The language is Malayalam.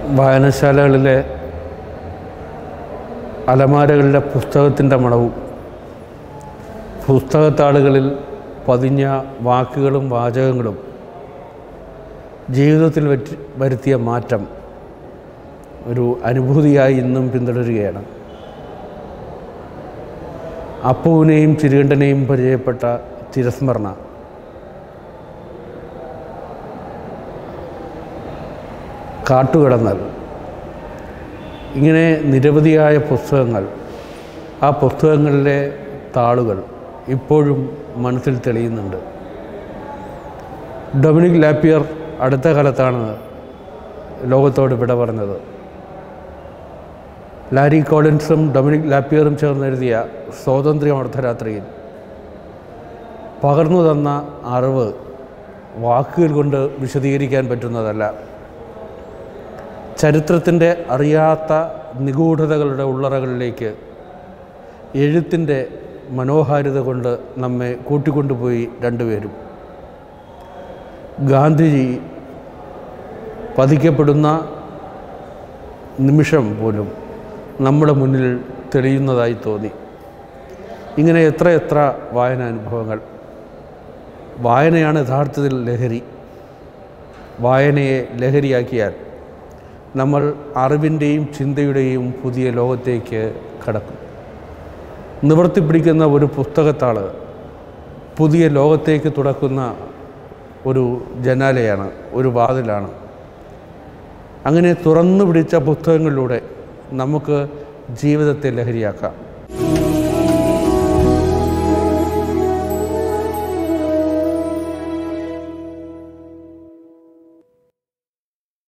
വായനശാലകളിലെ അലമാരകളിലെ പുസ്തകത്തിൻ്റെ മണവും പുസ്തകത്താളുകളിൽ പതിഞ്ഞ വാക്കുകളും വാചകങ്ങളും ജീവിതത്തിൽ വറ്റി വരുത്തിയ മാറ്റം ഒരു അനുഭൂതിയായി ഇന്നും പിന്തുടരുകയാണ് അപ്പുവിനെയും ചിരുകണ്ഠനെയും പരിചയപ്പെട്ട ചിരസ്മരണ കാട്ടുകടന്നൽ ഇങ്ങനെ നിരവധിയായ പുസ്തകങ്ങൾ ആ പുസ്തകങ്ങളിലെ താളുകൾ ഇപ്പോഴും മനസ്സിൽ തെളിയുന്നുണ്ട് ഡൊമിനിക് ലാപ്പിയർ അടുത്ത കാലത്താണ് ലോകത്തോട് വിട പറഞ്ഞത് ലാരി കോളിൻസും ഡൊമിനിക് ലാപ്പിയറും ചേർന്നെഴുതിയ സ്വാതന്ത്ര്യ അർദ്ധരാത്രിയിൽ പകർന്നു തന്ന അറിവ് വാക്കുകൾ കൊണ്ട് വിശദീകരിക്കാൻ പറ്റുന്നതല്ല ചരിത്രത്തിൻ്റെ അറിയാത്ത നിഗൂഢതകളുടെ ഉള്ളറകളിലേക്ക് എഴുത്തിൻ്റെ മനോഹാരിത കൊണ്ട് നമ്മെ കൂട്ടിക്കൊണ്ടുപോയി രണ്ടുപേരും ഗാന്ധിജി പതിക്കപ്പെടുന്ന നിമിഷം പോലും നമ്മുടെ മുന്നിൽ തെളിയുന്നതായി തോന്നി ഇങ്ങനെ എത്ര എത്ര വായനാനുഭവങ്ങൾ വായനയാണ് യഥാർത്ഥത്തിൽ ലഹരി വായനയെ ലഹരിയാക്കിയാൽ നമ്മൾ അറിവിൻ്റെയും ചിന്തയുടെയും പുതിയ ലോകത്തേക്ക് കടക്കും നിവർത്തിപ്പിടിക്കുന്ന ഒരു പുസ്തകത്താൾ പുതിയ ലോകത്തേക്ക് തുറക്കുന്ന ഒരു ജനാലയാണ് ഒരു വാതിലാണ് അങ്ങനെ തുറന്നു പിടിച്ച പുസ്തകങ്ങളിലൂടെ നമുക്ക് ജീവിതത്തെ ലഹരിയാക്കാം